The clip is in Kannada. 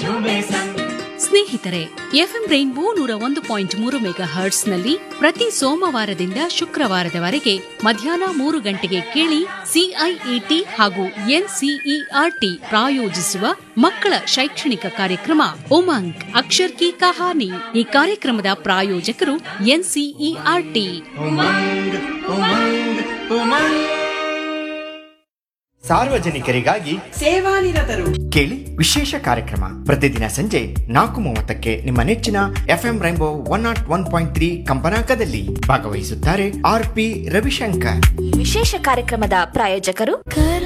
झूमे संग ಸ್ನೇಹಿತರೆ ಎಫ್ಎಂ ರೈನ್ಬೋ ನೂರ ಒಂದು ಪಾಯಿಂಟ್ ಮೂರು ಮೆಗಾ ಹರ್ಟ್ಸ್ನಲ್ಲಿ ಪ್ರತಿ ಸೋಮವಾರದಿಂದ ಶುಕ್ರವಾರದವರೆಗೆ ಮಧ್ಯಾಹ್ನ ಮೂರು ಗಂಟೆಗೆ ಕೇಳಿ ಸಿಐಇಟಿ ಹಾಗೂ ಎನ್ಸಿಇಆರ್ಟಿ ಪ್ರಾಯೋಜಿಸುವ ಮಕ್ಕಳ ಶೈಕ್ಷಣಿಕ ಕಾರ್ಯಕ್ರಮ ಉಮಂಗ್ ಅಕ್ಷರ್ ಕಿ ಕಹಾನಿ ಈ ಕಾರ್ಯಕ್ರಮದ ಪ್ರಾಯೋಜಕರು ಎನ್ಸಿಇಆರ್ಟಿ उमंग उमंग उमंग ಸಾರ್ವಜನಿಕರಿಗಾಗಿ ಸೇವಾನಿರತರು ಕೇಳಿ ವಿಶೇಷ ಕಾರ್ಯಕ್ರಮ ಪ್ರತಿದಿನ ಸಂಜೆ ನಾಲ್ಕು ಮೂವತ್ತಕ್ಕೆ ನಿಮ್ಮ ನೆಚ್ಚಿನ FM Rainbow one nought one point three ಕಂಪನಾಂಕದಲ್ಲಿ ಭಾಗವಹಿಸುತ್ತಾರೆ ಆರ್ ಪಿ ರವಿಶಂಕರ್ ಈ ವಿಶೇಷ ಕಾರ್ಯಕ್ರಮದ ಪ್ರಾಯೋಜಕರು